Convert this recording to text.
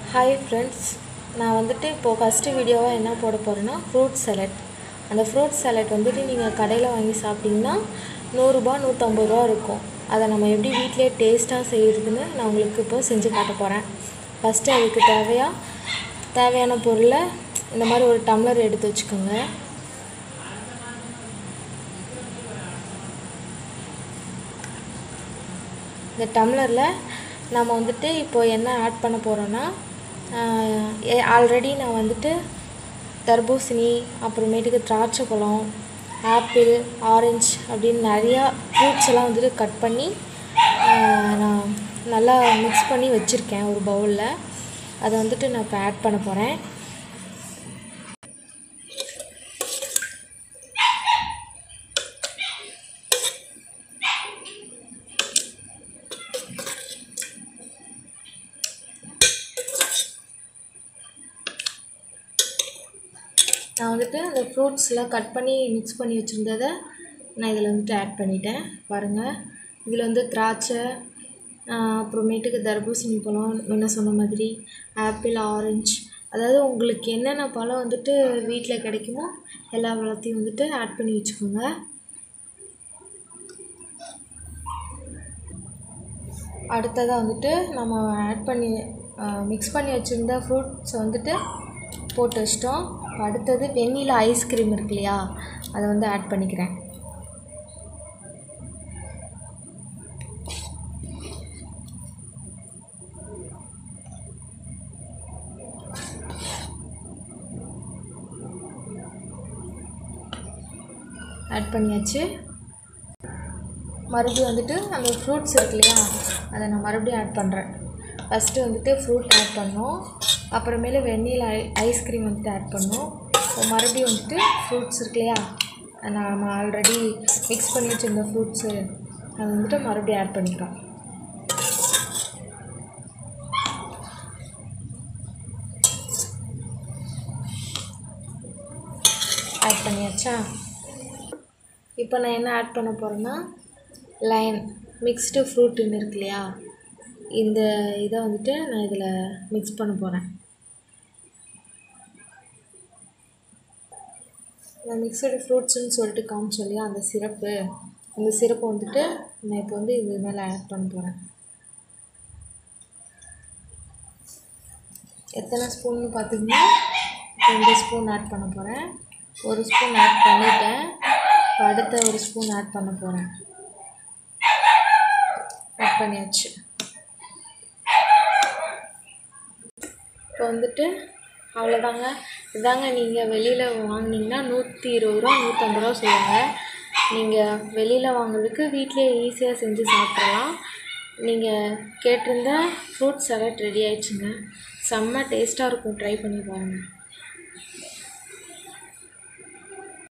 hi friends நான் வந்துட்டு இப்போது ஃபஸ்ட்டு வீடியோவாக என்ன போட போகிறேன்னா ஃப்ரூட் சலட் அந்த ஃப்ரூட் சலட் வந்துட்டு நீங்கள் கடையில் வாங்கி சாப்பிட்டிங்கன்னா நூறுரூபா நூற்றம்பது ரூபா இருக்கும் அதை நம்ம எப்படி வீட்டிலே டேஸ்ட்டாக செய்கிறதுன்னு நான் உங்களுக்கு இப்போ செஞ்சு காட்ட போகிறேன் ஃபஸ்ட்டு அதுக்கு தேவையாக தேவையான பொருளை இந்த மாதிரி ஒரு டம்ளர் எடுத்து வச்சுக்கோங்க இந்த டம்ளரில் நம்ம வந்துட்டு இப்போ என்ன ஆட் பண்ண போகிறோன்னா ஆல்ரெடி நான் வந்துட்டு தர்பூசணி அப்புறமேட்டுக்கு திராட்சை பழம் ஆப்பிள் ஆரஞ்சு அப்படின்னு நிறையா ஃப்ரூட்ஸ் எல்லாம் வந்துட்டு கட் பண்ணி நான் நல்லா மிக்ஸ் பண்ணி வச்சுருக்கேன் ஒரு பவுலில் அதை வந்துட்டு நான் இப்போ ஆட் பண்ண போகிறேன் நான் வந்துட்டு அந்த ஃப்ரூட்ஸ்லாம் கட் பண்ணி மிக்ஸ் பண்ணி வச்சுருந்ததை நான் இதில் வந்துட்டு ஆட் பண்ணிட்டேன் பாருங்கள் இதில் வந்து திராட்சை அப்புறமேட்டுக்கு தர்பூசணி பழம் முன்ன சொன்ன மாதிரி ஆப்பிள் ஆரஞ்சு அதாவது உங்களுக்கு என்னென்ன பழம் வந்துட்டு வீட்டில் கிடைக்குமோ எல்லா பழத்தையும் வந்துட்டு ஆட் பண்ணி வச்சுக்கோங்க அடுத்ததாக வந்துட்டு நம்ம ஆட் பண்ணி மிக்ஸ் பண்ணி வச்சுருந்த ஃப்ரூட்ஸை வந்துட்டு போட்டு வச்சிட்டோம் அடுத்தது வெண்ணிலா ஐஸ்கிரீம் இருக்கு இல்லையா அதை வந்து ஆட் பண்ணிக்கிறேன் ஆட் பண்ணியாச்சு மறுபடியும் வந்துட்டு அந்த ஃப்ரூட்ஸ் இருக்கு இல்லையா அதை நான் மறுபடியும் ஆட் பண்ணுறேன் ஃபஸ்ட்டு வந்துட்டு ஃப்ரூட் ஆட் பண்ணோம் அப்புறமேலு வெந்நிலா ஐ ஐஸ்கிரீம் வந்துட்டு ஆட் பண்ணோம் இப்போ மறுபடியும் வந்துட்டு ஃப்ரூட்ஸ் இருக்கு இல்லையா நான் ஆல்ரெடி மிக்ஸ் பண்ணி வச்சுருந்த ஃப்ரூட்ஸு அது வந்துட்டு மறுபடியும் ஆட் பண்ணிக்கிறோம் ஆட் பண்ணியாச்சா இப்போ நான் என்ன ஆட் பண்ண போகிறேன்னா லைன் மிக்ஸ்டு ஃப்ரூட்டுன்னு இருக்கு இல்லையா இந்த இதை வந்துட்டு நான் இதில் மிக்ஸ் பண்ண போகிறேன் நான் மிக்சடு ஃப்ரூட்ஸுன்னு சொல்லிட்டு காமிச்சோம் இல்லையா அந்த சிரப்பு அந்த சிரப்பை வந்துட்டு நான் இப்போ வந்து இது மேலே ஆட் பண்ண போகிறேன் எத்தனை ஸ்பூன்னு பார்த்தீங்கன்னா ரெண்டு ஸ்பூன் ஆட் பண்ண போகிறேன் ஒரு ஸ்பூன் ஆட் பண்ணிட்டேன் அடுத்த ஒரு ஸ்பூன் ஆட் பண்ண போகிறேன் ஆட் பண்ணியாச்சு இப்போ வந்துட்டு அவ்வளோதாங்க இதாங்க நீங்கள் வெளியில் வாங்கினீங்கன்னா நூற்றி இருபது ரூபா நூற்றம்பது ரூபா சொல்லுவாங்க நீங்கள் வெளியில் வாங்குறதுக்கு வீட்டிலே ஈஸியாக செஞ்சு சாப்பிட்றலாம் நீங்கள் கேட்டிருந்த ஃப்ரூட் சலாட் ரெடி ஆயிடுச்சுங்க செம்ம டேஸ்ட்டாக இருக்கும் ட்ரை பண்ணி பாருங்கள்